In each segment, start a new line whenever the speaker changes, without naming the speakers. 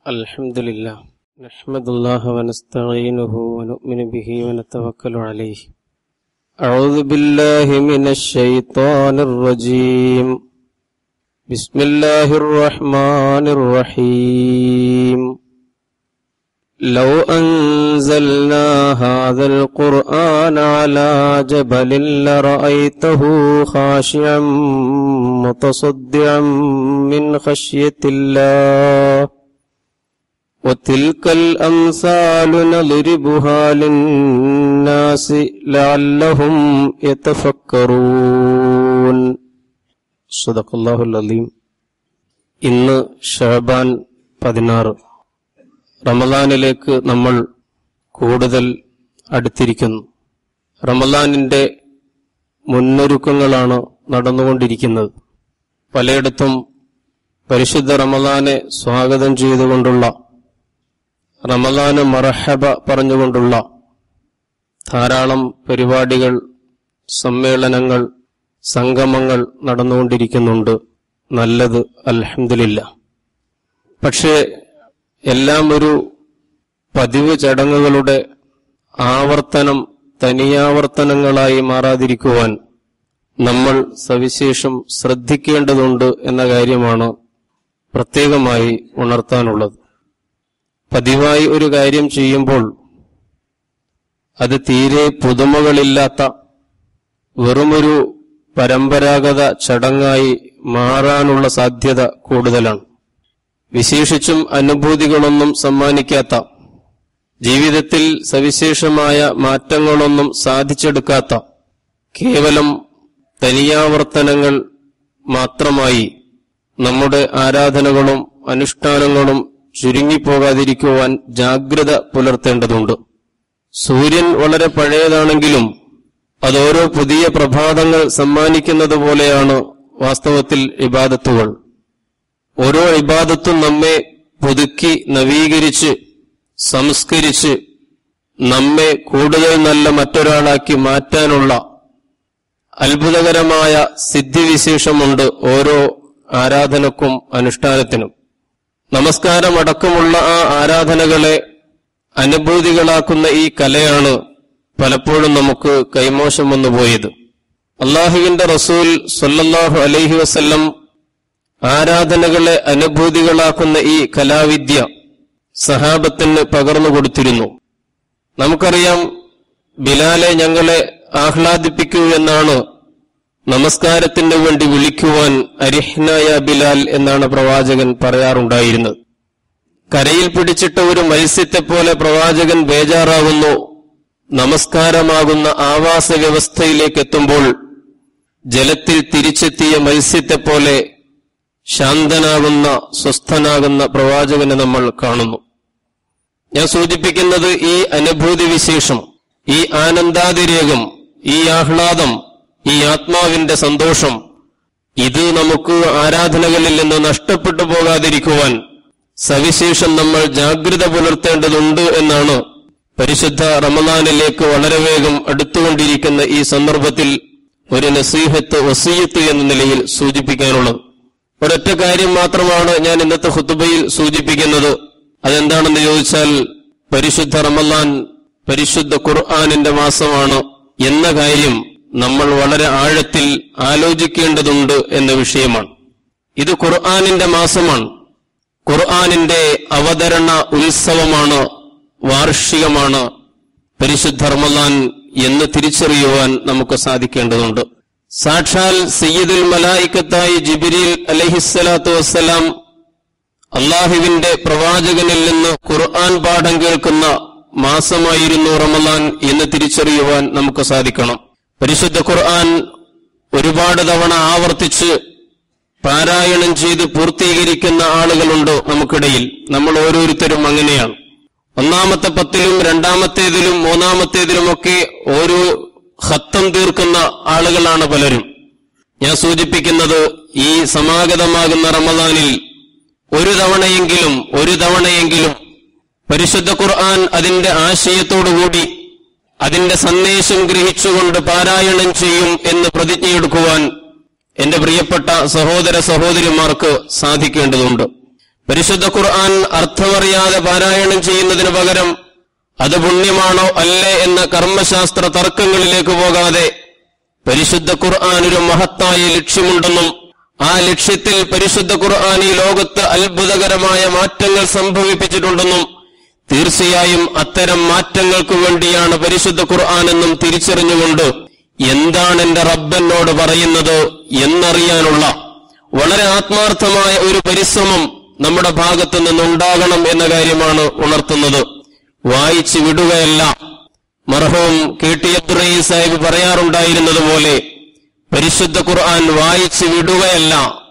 الحمد لله نحمد الله ونستعينه ونؤمن به ونتوكل عليه أعوذ بالله من الشيطان الرجيم بسم الله الرحمن الرحيم لو أنزلنا هذا القرآن على جبل لرأيته خاشعا متصدعا من خشية الله وتلك الأمثال نضربها للناس لعلهم يتفكرون صدق الله العظيم ഇന്ന് ഷഹബാൻ പതിനാറ് റമദാനിലേക്ക് നമ്മൾ കൂടുതൽ അടുത്തിരിക്കുന്നു റമദാനിന്റെ മുന്നൊരുക്കങ്ങളാണ് നടന്നുകൊണ്ടിരിക്കുന്നത് പലയിടത്തും പരിശുദ്ധ റമദാനെ സ്വാഗതം ചെയ്തുകൊണ്ടുള്ള റമദാന് മറഹബ പറഞ്ഞുകൊണ്ടുള്ള ധാരാളം പരിപാടികൾ സമ്മേളനങ്ങൾ സംഗമങ്ങൾ നടന്നുകൊണ്ടിരിക്കുന്നുണ്ട് നല്ലത് അൽഹംദുലില്ല പക്ഷേ എല്ലാം ഒരു പതിവ് ചടങ്ങുകളുടെ ആവർത്തനം തനിയാവർത്തനങ്ങളായി മാറാതിരിക്കുവാൻ നമ്മൾ സവിശേഷം ശ്രദ്ധിക്കേണ്ടതുണ്ട് എന്ന കാര്യമാണ് പ്രത്യേകമായി ഉണർത്താനുള്ളത് പതിവായി ഒരു കാര്യം ചെയ്യുമ്പോൾ അത് തീരെ പുതുമകളില്ലാത്ത വെറുമൊരു പരമ്പരാഗത ചടങ്ങായി മാറാനുള്ള സാധ്യത കൂടുതലാണ് വിശേഷിച്ചും അനുഭൂതികളൊന്നും സമ്മാനിക്കാത്ത ജീവിതത്തിൽ സവിശേഷമായ മാറ്റങ്ങളൊന്നും സാധിച്ചെടുക്കാത്ത കേവലം തനിയാവർത്തനങ്ങൾ മാത്രമായി നമ്മുടെ ആരാധനകളും അനുഷ്ഠാനങ്ങളും ചുരുങ്ങിപ്പോകാതിരിക്കുവാൻ ജാഗ്രത പുലർത്തേണ്ടതുണ്ട് സൂര്യൻ വളരെ പഴയതാണെങ്കിലും അതോരോ പുതിയ പ്രഭാതങ്ങൾ സമ്മാനിക്കുന്നത് പോലെയാണ് വാസ്തവത്തിൽ ഇബാദത്തുകൾ ഓരോ ഇബാദത്തും നമ്മെ പുതുക്കി നവീകരിച്ച് സംസ്കരിച്ച് നമ്മെ കൂടുതൽ നല്ല മറ്റൊരാളാക്കി മാറ്റാനുള്ള അത്ഭുതകരമായ സിദ്ധിവിശേഷമുണ്ട് ഓരോ ആരാധനക്കും അനുഷ്ഠാനത്തിനും നമസ്കാരമടക്കമുള്ള ആ ആരാധനകളെ അനുഭൂതികളാക്കുന്ന ഈ കലയാണ് പലപ്പോഴും നമുക്ക് കൈമോശം വന്നു പോയത് അള്ളാഹുവിന്റെ റസൂൽ സൊല്ലാഹു അലൈഹി വസല്ലം ആരാധനകളെ അനുഭൂതികളാക്കുന്ന ഈ കലാവിദ്യ സഹാബത്തിന് പകർന്നു കൊടുത്തിരുന്നു നമുക്കറിയാം ബിലാലെ ഞങ്ങളെ ആഹ്ലാദിപ്പിക്കൂ എന്നാണ് നമസ്കാരത്തിന് വേണ്ടി വിളിക്കുവാൻ അരിഹ്നായ ബിലാൽ എന്നാണ് പ്രവാചകൻ പറയാറുണ്ടായിരുന്നത് കരയിൽ പിടിച്ചിട്ട ഒരു മത്സ്യത്തെ പോലെ പ്രവാചകൻ ബേജാറാകുന്നു നമസ്കാരമാകുന്ന ആവാസ വ്യവസ്ഥയിലേക്ക് എത്തുമ്പോൾ ജലത്തിൽ തിരിച്ചെത്തിയ മത്സ്യത്തെ പോലെ ശാന്തനാകുന്ന സ്വസ്ഥനാകുന്ന പ്രവാചകനെ നമ്മൾ കാണുന്നു ഞാൻ സൂചിപ്പിക്കുന്നത് ഈ അനുഭൂതി വിശേഷം ഈ ആനന്ദാതിരേകം ഈ ആഹ്ലാദം ഈ ആത്മാവിന്റെ സന്തോഷം ഇത് നമുക്ക് ആരാധനകളിൽ നിന്ന് നഷ്ടപ്പെട്ടു പോകാതിരിക്കുവാൻ സവിശേഷം നമ്മൾ ജാഗ്രത പുലർത്തേണ്ടതുണ്ട് എന്നാണ് പരിശുദ്ധ റമദാനിലേക്ക് വളരെ വേഗം അടുത്തുകൊണ്ടിരിക്കുന്ന ഈ സന്ദർഭത്തിൽ ഒരു നസീഹത്ത് വസീയത്ത് എന്ന നിലയിൽ സൂചിപ്പിക്കാനുള്ളത് ഒരൊറ്റ കാര്യം മാത്രമാണ് ഞാൻ ഇന്നത്തെ ഹുത്തുബയിൽ സൂചിപ്പിക്കുന്നത് അതെന്താണെന്ന് ചോദിച്ചാൽ പരിശുദ്ധ റമദാൻ പരിശുദ്ധ ഖുർആാനിന്റെ മാസമാണ് എന്ന കാര്യം നമ്മൾ വളരെ ആഴത്തിൽ ആലോചിക്കേണ്ടതുണ്ട് എന്ന വിഷയമാണ് ഇത് ഖുർആാനിന്റെ മാസമാണ് ഖുർആാനിന്റെ അവതരണ ഉത്സവമാണ് വാർഷികമാണ് പരിശുദ്ധ റമദാൻ എന്ന് തിരിച്ചറിയുവാൻ നമുക്ക് സാധിക്കേണ്ടതുണ്ട് സാക്ഷാൽ സയ്യിദുൽ മലായിക്കത്തായി ജിബിരിൽ അലഹിസ്സലാത്തു വസ്സലാം അള്ളാഹുവിന്റെ പ്രവാചകനിൽ നിന്ന് ഖുർആൻ പാഠം കേൾക്കുന്ന മാസമായിരുന്നു റമദാൻ എന്ന് തിരിച്ചറിയുവാൻ നമുക്ക് സാധിക്കണം പരിശുദ്ധ ഖുർആൻ ഒരുപാട് തവണ ആവർത്തിച്ച് പാരായണം ചെയ്ത് പൂർത്തീകരിക്കുന്ന ആളുകളുണ്ട് നമുക്കിടയിൽ നമ്മൾ ഓരോരുത്തരും അങ്ങനെയാണ് ഒന്നാമത്തെ പത്തിലും രണ്ടാമത്തേതിലും മൂന്നാമത്തേതിലുമൊക്കെ ഓരോ ഹത്തം തീർക്കുന്ന ആളുകളാണ് പലരും ഞാൻ സൂചിപ്പിക്കുന്നത് ഈ സമാഗതമാകുന്ന റമദാനിൽ ഒരു തവണയെങ്കിലും ഒരു തവണയെങ്കിലും പരിശുദ്ധ ഖുർആൻ അതിന്റെ ആശയത്തോടുകൂടി അതിന്റെ സന്ദേശം ഗ്രഹിച്ചുകൊണ്ട് പാരായണം ചെയ്യും എന്ന് പ്രതിജ്ഞയെടുക്കുവാൻ എന്റെ പ്രിയപ്പെട്ട സഹോദര സഹോദരിമാർക്ക് സാധിക്കേണ്ടതുണ്ട് പരിശുദ്ധ ഖുർആൻ അർത്ഥമറിയാതെ പാരായണം ചെയ്യുന്നതിന് പകരം അത് പുണ്യമാണോ അല്ലേ എന്ന കർമ്മശാസ്ത്ര തർക്കങ്ങളിലേക്ക് പോകാതെ പരിശുദ്ധ ഖുർആൻ ഒരു മഹത്തായ ലക്ഷ്യമുണ്ടെന്നും ആ ലക്ഷ്യത്തിൽ പരിശുദ്ധ ഖുർആൻ ഈ ലോകത്ത് അത്ഭുതകരമായ മാറ്റങ്ങൾ സംഭവിപ്പിച്ചിട്ടുണ്ടെന്നും തീർച്ചയായും അത്തരം മാറ്റങ്ങൾക്ക് വേണ്ടിയാണ് പരിശുദ്ധ ഖുർആൻ എന്നും തിരിച്ചറിഞ്ഞുകൊണ്ട് എന്താണ് എന്റെ റബ്ബനോട് പറയുന്നത് എന്നറിയാനുള്ള വളരെ ആത്മാർത്ഥമായ ഒരു പരിശ്രമം നമ്മുടെ ഭാഗത്തു നിന്നുണ്ടാകണം എന്ന കാര്യമാണ് ഉണർത്തുന്നത് വായിച്ചു വിടുകയല്ല മർഹവും കെ ടി അബ്ദുറഹീം സാഹിബ് പറയാറുണ്ടായിരുന്നത് പോലെ പരിശുദ്ധ ഖുർആൻ വായിച്ചു വിടുകയല്ല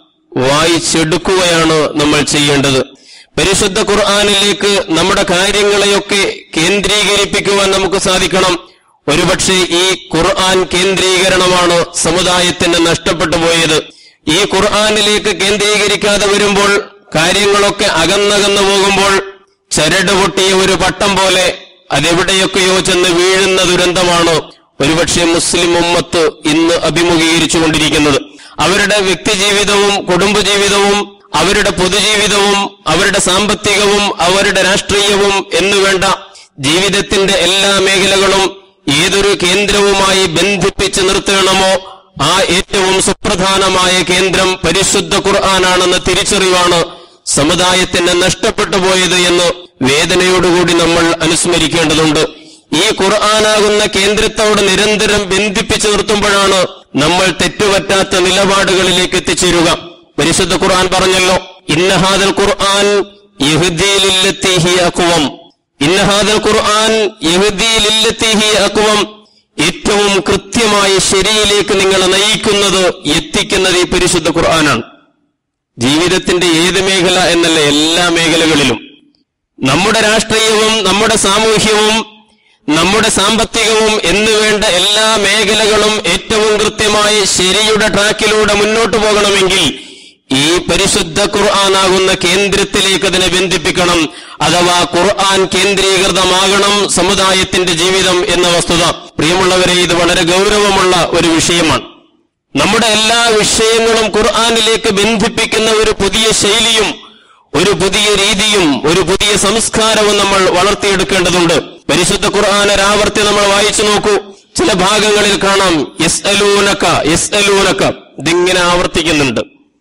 വായിച്ചെടുക്കുകയാണ് നമ്മൾ ചെയ്യേണ്ടത് പരിശുദ്ധ ഖുർആനിലേക്ക് നമ്മുടെ കാര്യങ്ങളെയൊക്കെ കേന്ദ്രീകരിപ്പിക്കുവാൻ നമുക്ക് സാധിക്കണം ഒരുപക്ഷെ ഈ ഖുർആൻ കേന്ദ്രീകരണമാണ് സമുദായത്തിന് നഷ്ടപ്പെട്ടു പോയത് ഈ ഖുർആനിലേക്ക് കേന്ദ്രീകരിക്കാതെ വരുമ്പോൾ കാര്യങ്ങളൊക്കെ അകന്നകന്നു പോകുമ്പോൾ ചരട് പൊട്ടിയ ഒരു പട്ടം പോലെ അതെവിടെയൊക്കെയോ ചെന്ന് വീഴുന്ന ദുരന്തമാണ് ഒരുപക്ഷെ മുസ്ലിം ഉമ്മത്ത് ഇന്ന് അഭിമുഖീകരിച്ചുകൊണ്ടിരിക്കുന്നത് അവരുടെ വ്യക്തിജീവിതവും കുടുംബജീവിതവും അവരുടെ പൊതുജീവിതവും അവരുടെ സാമ്പത്തികവും അവരുടെ രാഷ്ട്രീയവും എന്നുവേണ്ട ജീവിതത്തിന്റെ എല്ലാ മേഖലകളും ഏതൊരു കേന്ദ്രവുമായി ബന്ധിപ്പിച്ച് നിർത്തണമോ ആ ഏറ്റവും സുപ്രധാനമായ കേന്ദ്രം പരിശുദ്ധ ഖുർആനാണെന്ന തിരിച്ചറിവാണ് സമുദായത്തിന് നഷ്ടപ്പെട്ടു പോയത് എന്ന് വേദനയോടുകൂടി നമ്മൾ അനുസ്മരിക്കേണ്ടതുണ്ട് ഈ ഖുർആനാകുന്ന കേന്ദ്രത്തോട് നിരന്തരം ബന്ധിപ്പിച്ചു നിർത്തുമ്പോഴാണ് നമ്മൾ തെറ്റുപറ്റാത്ത നിലപാടുകളിലേക്ക് എത്തിച്ചേരുക പരിശുദ്ധ ഖുർആൻ പറഞ്ഞല്ലോ ഇന്നഹാദൽ ഖുർആൻ യഹ്ദീലില്ലത്തിഹി അക്വം ഇന്നഹാദൽ ഖുർആൻ യഹ്ദീലില്ലത്തിഹി അക്വം ഏറ്റവും കൃത്യമായി ശരിയിലേക്ക് നിങ്ങളെ നയിക്കുന്നത് എത്തിക്കുന്നത് ഈ പരിശുദ്ധ ഖുർആനാണ് ജീവിതത്തിന്റെ ഏത് മേഖല എന്നല്ല എല്ലാ മേഖലകളിലും നമ്മുടെ രാഷ്ട്രീയവും നമ്മുടെ സാമൂഹ്യവും നമ്മുടെ സാമ്പത്തികവും എന്നുവേണ്ട എല്ലാ മേഖലകളും ഏറ്റവും കൃത്യമായി ശരിയുടെ ട്രാക്കിലൂടെ മുന്നോട്ട് പോകണമെങ്കിൽ ഈ പരിശുദ്ധ ഖുർആനാകുന്ന കേന്ദ്രത്തിലേക്ക് അതിനെ ബന്ധിപ്പിക്കണം അഥവാ ഖുർആൻ കേന്ദ്രീകൃതമാകണം സമുദായത്തിന്റെ ജീവിതം എന്ന വസ്തുത പ്രിയമുള്ളവരെ ഇത് വളരെ ഗൗരവമുള്ള ഒരു വിഷയമാണ് നമ്മുടെ എല്ലാ വിഷയങ്ങളും ഖുർആനിലേക്ക് ബന്ധിപ്പിക്കുന്ന ഒരു പുതിയ ശൈലിയും ഒരു പുതിയ രീതിയും ഒരു പുതിയ സംസ്കാരവും നമ്മൾ വളർത്തിയെടുക്കേണ്ടതുണ്ട് പരിശുദ്ധ ഖുർആൻ ഒരാവർത്തി നമ്മൾ വായിച്ചു നോക്കൂ ചില ഭാഗങ്ങളിൽ കാണാം യസ് അലൂനക്ക യസ് അലൂനക്ക ഇതിങ്ങനെ ആവർത്തിക്കുന്നുണ്ട്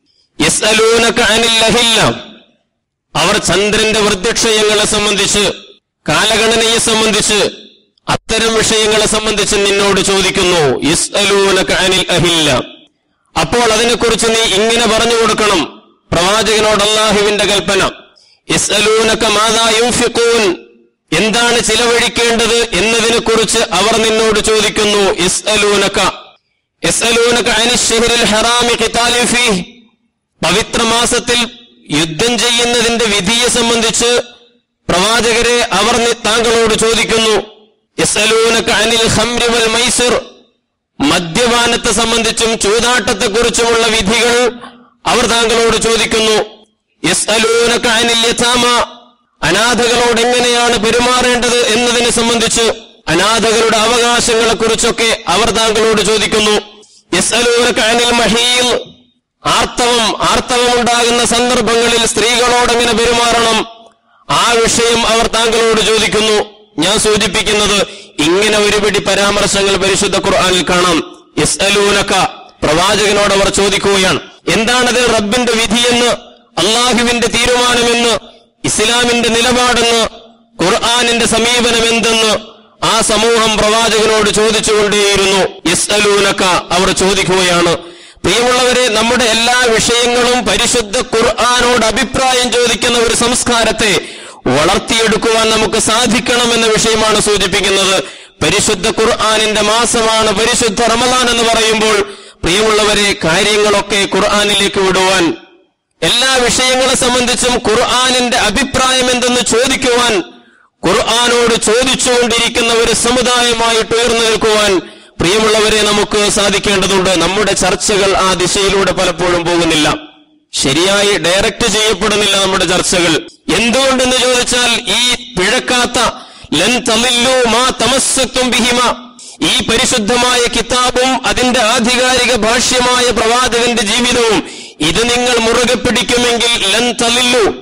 യസ് അലൂനക്ക അനില്ലഹില്ല അവർ ചന്ദ്രന്റെ വൃദ്ധക്ഷയങ്ങളെ സംബന്ധിച്ച് കാലഗണനയെ സംബന്ധിച്ച് അത്തരം വിഷയങ്ങളെ സംബന്ധിച്ച് നിന്നോട് ചോദിക്കുന്നു യസ് അലൂനക്ക അനിൽ അഹില്ല അപ്പോൾ അതിനെക്കുറിച്ച് നീ ഇങ്ങനെ പറഞ്ഞു കൊടുക്കണം പ്രവാചകനോട് അള്ളാഹുവിന്റെ കൽപ്പന യസ് അലൂനക്ക മാതാ യുംഫിഖൂൻ എന്താണ് ചിലവഴിക്കേണ്ടത് എന്നതിനെ കുറിച്ച് അവർ നിന്നോട് ചോദിക്കുന്നു യസ് അലൂനക്ക യസ് അലൂനക്ക അനിൽ ഹറാമി ഖിതാലിൻ ഫീഹ് പവിത്ര മാസത്തിൽ യുദ്ധം ചെയ്യുന്നതിന്റെ വിധിയെ സംബന്ധിച്ച് പ്രവാചകരെ അവർ നി- താങ്കളോട് ചോദിക്കുന്നു യസ്അലൂനക അനിൽ ഖംരി വൽ മൈസിർ മദ്യപാനത്തെ സംബന്ധിച്ചും ചൂതാട്ടത്തെക്കുറിച്ചുമുള്ള വിധികൾ അവർ താങ്കളോട് ചോദിക്കുന്നു യസ്അലൂനക അനിൽ യതാമ അനാഥകളോട് എങ്ങനെയാണ് പെരുമാറേണ്ടത് എന്നതിനെ സംബന്ധിച്ച് അനാഥകളുടെ അവകാശങ്ങളെ കുറിച്ചൊക്കെ അവർ താങ്കളോട് ചോദിക്കുന്നു യസ്അലൂനക അനിൽ മഹീൽ ആർത്തവം ആർത്തവം ഉണ്ടാകുന്ന സന്ദർഭങ്ങളിൽ സ്ത്രീകളോട് എങ്ങനെ പെരുമാറണം ആ വിഷയം അവർ താങ്കളോട് ചോദിക്കുന്നു ഞാൻ സൂചിപ്പിക്കുന്നത് ഇങ്ങനെ ഒരുപിടി പരാമർശങ്ങൾ പരിശുദ്ധ ഖുർആനിൽ കാണാം യസ് അലൂനക്ക പ്രവാചകനോട് അവർ ചോദിക്കുകയാണ് എന്താണത് റബ്ബിന്റെ വിധിയെന്ന് അള്ളാഹുവിന്റെ തീരുമാനമെന്ന് ഇസ്ലാമിന്റെ നിലപാടെന്ന് ഖുർആാനിന്റെ സമീപനം എന്തെന്ന് ആ സമൂഹം പ്രവാചകനോട് ചോദിച്ചുകൊണ്ടേയിരുന്നു യസ് അലൂനക്ക അവർ ചോദിക്കുകയാണ് പ്രിയമുള്ളവരെ നമ്മുടെ എല്ലാ വിഷയങ്ങളും പരിശുദ്ധ ഖുർആാനോട് അഭിപ്രായം ചോദിക്കുന്ന ഒരു സംസ്കാരത്തെ വളർത്തിയെടുക്കുവാൻ നമുക്ക് സാധിക്കണമെന്ന വിഷയമാണ് സൂചിപ്പിക്കുന്നത് പരിശുദ്ധ ഖുർആാനിന്റെ മാസമാണ് പരിശുദ്ധ റമദാൻ എന്ന് പറയുമ്പോൾ പ്രിയമുള്ളവരെ കാര്യങ്ങളൊക്കെ ഖുർആാനിലേക്ക് വിടുവാൻ എല്ലാ വിഷയങ്ങളെ സംബന്ധിച്ചും ഖുർആാനിന്റെ അഭിപ്രായം എന്തെന്ന് ചോദിക്കുവാൻ ഖുർആാനോട് ചോദിച്ചുകൊണ്ടിരിക്കുന്ന ഒരു സമുദായമായിട്ട് ഉയർന്നു നിൽക്കുവാൻ പ്രിയമുള്ളവരെ നമുക്ക് സാധിക്കേണ്ടതുണ്ട് നമ്മുടെ ചർച്ചകൾ ആ ദിശയിലൂടെ പലപ്പോഴും പോകുന്നില്ല ശരിയായി ഡയറക്റ്റ് ചെയ്യപ്പെടുന്നില്ല നമ്മുടെ ചർച്ചകൾ എന്തുകൊണ്ടെന്ന് ചോദിച്ചാൽ ഈ പിഴക്കാത്ത ലൻ തമില്ലു മാ തമസ്സത്തും ബിഹിമ ഈ പരിശുദ്ധമായ കിതാബും അതിന്റെ ആധികാരിക ഭാഷ്യമായ പ്രവാചകന്റെ ജീവിതവും ഇത് നിങ്ങൾ മുറുകെ പിടിക്കുമെങ്കിൽ ലൻ തലില്ലു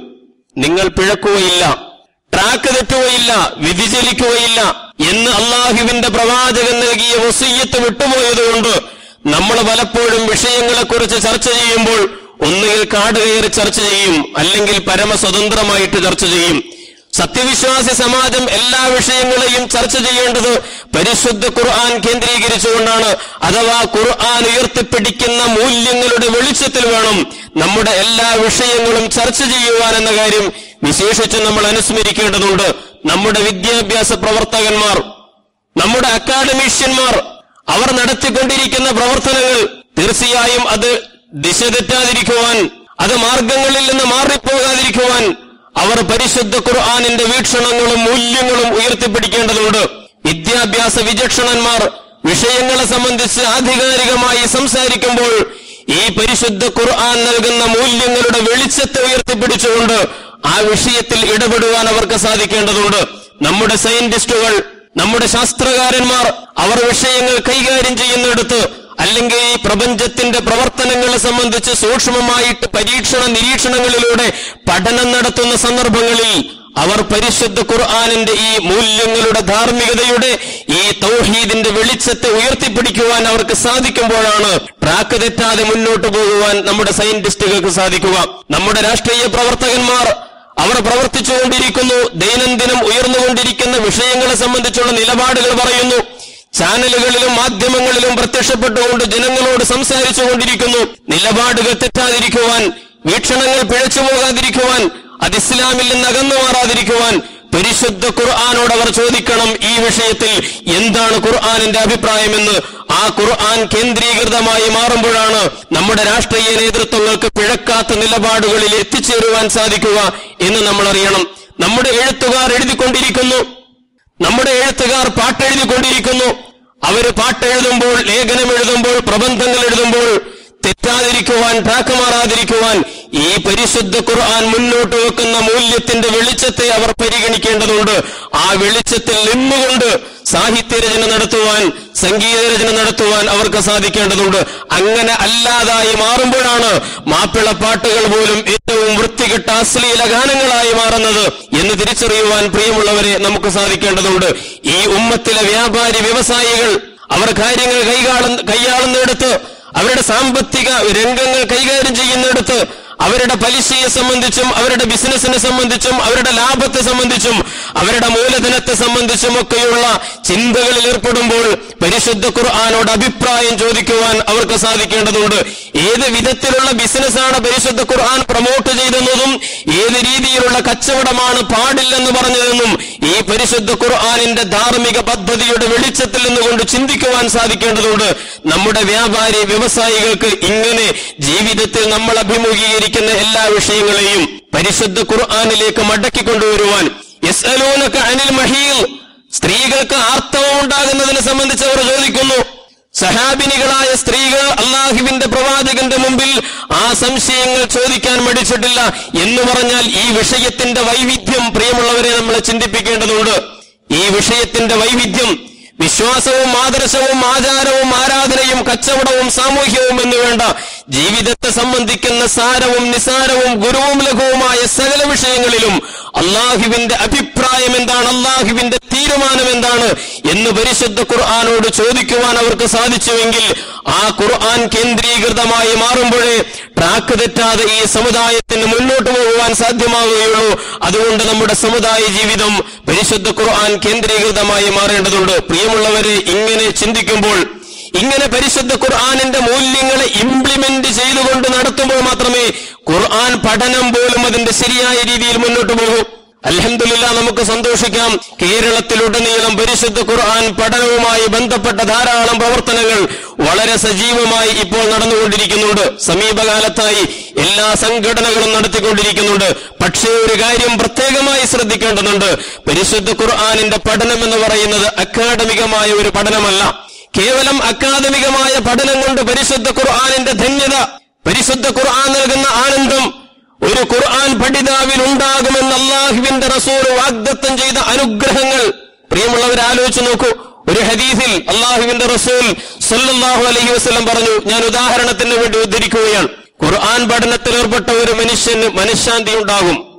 നിങ്ങൾ പിഴക്കുകയില്ല ട്രാക്ക് തെറ്റുകയില്ല വ്യതിചലിക്കുകയില്ല എന്ന് അള്ളാഹുവിന്റെ പ്രവാചകൻ നൽകിയ വസീയത്ത് വിട്ടുപോയതുകൊണ്ട് നമ്മൾ പലപ്പോഴും വിഷയങ്ങളെക്കുറിച്ച് ചർച്ച ചെയ്യുമ്പോൾ ഒന്നുകിൽ കാട് കയറി ചർച്ച ചെയ്യും അല്ലെങ്കിൽ പരമസ്വതന്ത്രമായിട്ട് ചർച്ച ചെയ്യും സത്യവിശ്വാസി സമാജം എല്ലാ വിഷയങ്ങളെയും ചർച്ച ചെയ്യേണ്ടത് പരിശുദ്ധ ഖുർആൻ കേന്ദ്രീകരിച്ചുകൊണ്ടാണ് അഥവാ ഖുർആൻ ഉയർത്തിപ്പിടിക്കുന്ന മൂല്യങ്ങളുടെ വെളിച്ചത്തിൽ വേണം നമ്മുടെ എല്ലാ വിഷയങ്ങളും ചർച്ച ചെയ്യുവാൻ എന്ന കാര്യം വിശേഷിച്ച് നമ്മൾ അനുസ്മരിക്കേണ്ടതുണ്ട് നമ്മുടെ വിദ്യാഭ്യാസ പ്രവർത്തകന്മാർ നമ്മുടെ അക്കാഡമീഷ്യന്മാർ അവർ നടത്തിക്കൊണ്ടിരിക്കുന്ന പ്രവർത്തനങ്ങൾ തീർച്ചയായും അത് ദിശ തെറ്റാതിരിക്കുവാൻ അത് മാർഗങ്ങളിൽ നിന്ന് മാറിപ്പോകാതിരിക്കുവാൻ അവർ പരിശുദ്ധ ഖുർആാനിന്റെ വീക്ഷണങ്ങളും മൂല്യങ്ങളും ഉയർത്തിപ്പിടിക്കേണ്ടതുണ്ട് വിദ്യാഭ്യാസ വിചക്ഷണന്മാർ വിഷയങ്ങളെ സംബന്ധിച്ച് ആധികാരികമായി സംസാരിക്കുമ്പോൾ ഈ പരിശുദ്ധ ഖുർആൻ നൽകുന്ന മൂല്യങ്ങളുടെ വെളിച്ചത്തെ ഉയർത്തിപ്പിടിച്ചുകൊണ്ട് ആ വിഷയത്തിൽ ഇടപെടുവാൻ അവർക്ക് സാധിക്കേണ്ടതുണ്ട് നമ്മുടെ സയന്റിസ്റ്റുകൾ നമ്മുടെ ശാസ്ത്രകാരന്മാർ അവർ വിഷയങ്ങൾ കൈകാര്യം ചെയ്യുന്നിടത്ത് അല്ലെങ്കിൽ ഈ പ്രപഞ്ചത്തിന്റെ പ്രവർത്തനങ്ങളെ സംബന്ധിച്ച് സൂക്ഷ്മമായിട്ട് പരീക്ഷണ നിരീക്ഷണങ്ങളിലൂടെ പഠനം നടത്തുന്ന സന്ദർഭങ്ങളിൽ അവർ പരിശുദ്ധ ഖുർആാനിന്റെ ഈ മൂല്യങ്ങളുടെ ധാർമ്മികതയുടെ ഈ തൗഹീദിന്റെ വെളിച്ചത്തെ ഉയർത്തിപ്പിടിക്കുവാൻ അവർക്ക് സാധിക്കുമ്പോഴാണ് ട്രാക്ക് തെറ്റാതെ മുന്നോട്ട് പോകുവാൻ നമ്മുടെ സയന്റിസ്റ്റുകൾക്ക് സാധിക്കുക നമ്മുടെ രാഷ്ട്രീയ പ്രവർത്തകന്മാർ അവർ പ്രവർത്തിച്ചുകൊണ്ടിരിക്കുന്നു ദൈനംദിനം ഉയർന്നുകൊണ്ടിരിക്കുന്ന വിഷയങ്ങളെ സംബന്ധിച്ചുള്ള നിലപാടുകൾ പറയുന്നു ചാനലുകളിലും മാധ്യമങ്ങളിലും പ്രത്യക്ഷപ്പെട്ടുകൊണ്ട് ജനങ്ങളോട് സംസാരിച്ചു കൊണ്ടിരിക്കുന്നു നിലപാടുകൾ തെറ്റാതിരിക്കുവാൻ വീക്ഷണങ്ങൾ പിഴച്ചു പോകാതിരിക്കുവാൻ അത് ഇസ്ലാമിൽ നിന്ന് അകന്നു മാറാതിരിക്കുവാൻ പരിശുദ്ധ ഖുർആാനോട് അവർ ചോദിക്കണം ഈ വിഷയത്തിൽ എന്താണ് ഖുർആാനിന്റെ അഭിപ്രായമെന്ന് ആ ഖുർആൻ കേന്ദ്രീകൃതമായി മാറുമ്പോഴാണ് നമ്മുടെ രാഷ്ട്രീയ നേതൃത്വങ്ങൾക്ക് പിഴക്കാത്ത നിലപാടുകളിൽ എത്തിച്ചേരുവാൻ സാധിക്കുക എന്ന് നമ്മൾ അറിയണം നമ്മുടെ എഴുത്തുകാർ എഴുതിക്കൊണ്ടിരിക്കുന്നു നമ്മുടെ എഴുത്തുകാർ പാട്ടെഴുതിക്കൊണ്ടിരിക്കുന്നു അവര് പാട്ടെഴുതുമ്പോൾ ലേഖനം എഴുതുമ്പോൾ പ്രബന്ധങ്ങൾ എഴുതുമ്പോൾ തെറ്റാതിരിക്കുവാൻ ട്രാക്ക് മാറാതിരിക്കുവാൻ ഈ പരിശുദ്ധ ഖുർആൻ മുന്നോട്ട് വെക്കുന്ന മൂല്യത്തിന്റെ വെളിച്ചത്തെ അവർ പരിഗണിക്കേണ്ടതുണ്ട് ആ വെളിച്ചത്തിൽ നിന്നുകൊണ്ട് സാഹിത്യരചന നടത്തുവാൻ സംഗീതരചന നടത്തുവാൻ അവർക്ക് സാധിക്കേണ്ടതുണ്ട് അങ്ങനെ അല്ലാതായി മാറുമ്പോഴാണ് മാപ്പിളപ്പാട്ടുകൾ പോലും ഏറ്റവും വൃത്തികെട്ട അശ്ലീല ഗാനങ്ങളായി മാറുന്നത് എന്ന് തിരിച്ചറിയുവാൻ പ്രിയമുള്ളവരെ നമുക്ക് സാധിക്കേണ്ടതുണ്ട് ഈ ഉമ്മത്തിലെ വ്യാപാരി വ്യവസായികൾ അവർ കാര്യങ്ങൾ കൈകാളുന്ന കൈയാളുന്നിടത്ത് അവരുടെ സാമ്പത്തിക രംഗങ്ങൾ കൈകാര്യം ചെയ്യുന്നിടത്ത് അവരുടെ പലിശയെ സംബന്ധിച്ചും അവരുടെ ബിസിനസിനെ സംബന്ധിച്ചും അവരുടെ ലാഭത്തെ സംബന്ധിച്ചും അവരുടെ മൂലധനത്തെ സംബന്ധിച്ചും ഒക്കെയുള്ള ചിന്തകളിൽ ഏർപ്പെടുമ്പോൾ പരിശുദ്ധ ഖുർആാനോട് അഭിപ്രായം ചോദിക്കുവാൻ അവർക്ക് സാധിക്കേണ്ടതുണ്ട് ഏത് വിധത്തിലുള്ള ബിസിനസ്സാണ് പരിശുദ്ധ ഖുർആൻ പ്രൊമോട്ട് ചെയ്തെന്നതും ഏത് രീതിയിലുള്ള കച്ചവടമാണ് പാടില്ലെന്ന് പറഞ്ഞതെന്നും ഈ പരിശുദ്ധ ഖുർആാനിന്റെ ധാർമ്മിക പദ്ധതിയുടെ വെളിച്ചത്തിൽ നിന്നുകൊണ്ട് ചിന്തിക്കുവാൻ സാധിക്കേണ്ടതുണ്ട് നമ്മുടെ വ്യാപാരി വ്യവസായികൾക്ക് ഇങ്ങനെ ജീവിതത്തിൽ നമ്മൾ അഭിമുഖീകരിക്കുന്ന എല്ലാ വിഷയങ്ങളെയും പരിശുദ്ധ ഖുർആാനിലേക്ക് മടക്കി കൊണ്ടുവരുവാൻ യസ്അലൂനക അനിൽ മഹീൽ സ്ത്രീകൾക്ക് ആർത്തവം ഉണ്ടാകുന്നതിനെ സംബന്ധിച്ച് അവർ ചോദിക്കുന്നു സഹാബിനികളായ സ്ത്രീകൾ അള്ളാഹുവിന്റെ പ്രവാചകന്റെ മുമ്പിൽ ആ സംശയങ്ങൾ ചോദിക്കാൻ മടിച്ചിട്ടില്ല എന്ന് പറഞ്ഞാൽ ഈ വിഷയത്തിന്റെ വൈവിധ്യം പ്രിയമുള്ളവരെ നമ്മൾ ചിന്തിപ്പിക്കേണ്ടതുണ്ട് ഈ വിഷയത്തിന്റെ വൈവിധ്യം വിശ്വാസവും ആദർശവും ആചാരവും ആരാധനയും കച്ചവടവും സാമൂഹ്യവും എന്ന് വേണ്ട ജീവിതത്തെ സംബന്ധിക്കുന്ന സാരവും നിസാരവും ഗുരുവും ലഘുവുമായ സകല വിഷയങ്ങളിലും അള്ളാഹുവിന്റെ അഭിപ്രായം എന്താണ് അള്ളാഹുവിന്റെ തീരുമാനം എന്താണ് എന്ന് പരിശുദ്ധ ഖുർആാനോട് ചോദിക്കുവാൻ അവർക്ക് സാധിച്ചുവെങ്കിൽ ആ ഖുർആൻ കേന്ദ്രീകൃതമായി മാറുമ്പോഴേ ട്രാക്ക് തെറ്റാതെ ഈ സമുദായത്തിന് മുന്നോട്ട് പോകുവാൻ സാധ്യമാവുകയുള്ളൂ അതുകൊണ്ട് നമ്മുടെ സമുദായ ജീവിതം പരിശുദ്ധ ഖുർആൻ കേന്ദ്രീകൃതമായി മാറേണ്ടതുണ്ട് പ്രിയമുള്ളവരെ ഇങ്ങനെ ചിന്തിക്കുമ്പോൾ ഇങ്ങനെ പരിശുദ്ധ ഖുർആാനിന്റെ മൂല്യങ്ങളെ ഇംപ്ലിമെന്റ് ചെയ്തുകൊണ്ട് നടത്തുമ്പോൾ മാത്രമേ ഖുർആൻ പഠനം പോലും അതിന്റെ ശരിയായ രീതിയിൽ മുന്നോട്ട് പോകൂ അലഹമില്ല നമുക്ക് സന്തോഷിക്കാം കേരളത്തിലുടനീളം പരിശുദ്ധ ഖുർആൻ പഠനവുമായി ബന്ധപ്പെട്ട ധാരാളം പ്രവർത്തനങ്ങൾ വളരെ സജീവമായി ഇപ്പോൾ നടന്നുകൊണ്ടിരിക്കുന്നുണ്ട് സമീപകാലത്തായി എല്ലാ സംഘടനകളും നടത്തിക്കൊണ്ടിരിക്കുന്നുണ്ട് പക്ഷേ ഒരു കാര്യം പ്രത്യേകമായി ശ്രദ്ധിക്കേണ്ടതുണ്ട് പരിശുദ്ധ ഖുർആാനിന്റെ പഠനം എന്ന് പറയുന്നത് അക്കാഡമികമായ ഒരു പഠനമല്ല കേവലം അക്കാദമികമായ പഠനം കൊണ്ട് പരിശുദ്ധ ഖുർആാനിന്റെ ധന്യത പരിശുദ്ധ ഖുർആൻ നൽകുന്ന ആനന്ദം ഒരു ഖുർആൻ പഠിതാവിൽ ഉണ്ടാകുമെന്ന് അള്ളാഹുവിന്റെ റസൂൽ വാഗ്ദത്തം ചെയ്ത അനുഗ്രഹങ്ങൾ പ്രിയമുള്ളവർ ആലോചിച്ച് നോക്കൂ ഒരു ഹദീസിൽ അള്ളാഹുവിന്റെ റസൂൽ സല്ലല്ലാഹു അലൈഹി വസല്ലം പറഞ്ഞു ഞാൻ ഉദാഹരണത്തിന് വേണ്ടി ഉദ്ധരിക്കുകയാണ് ഖുർആൻ പഠനത്തിൽ ഏർപ്പെട്ട ഒരു മനുഷ്യന് മനഃശാന്തി ഉണ്ടാകും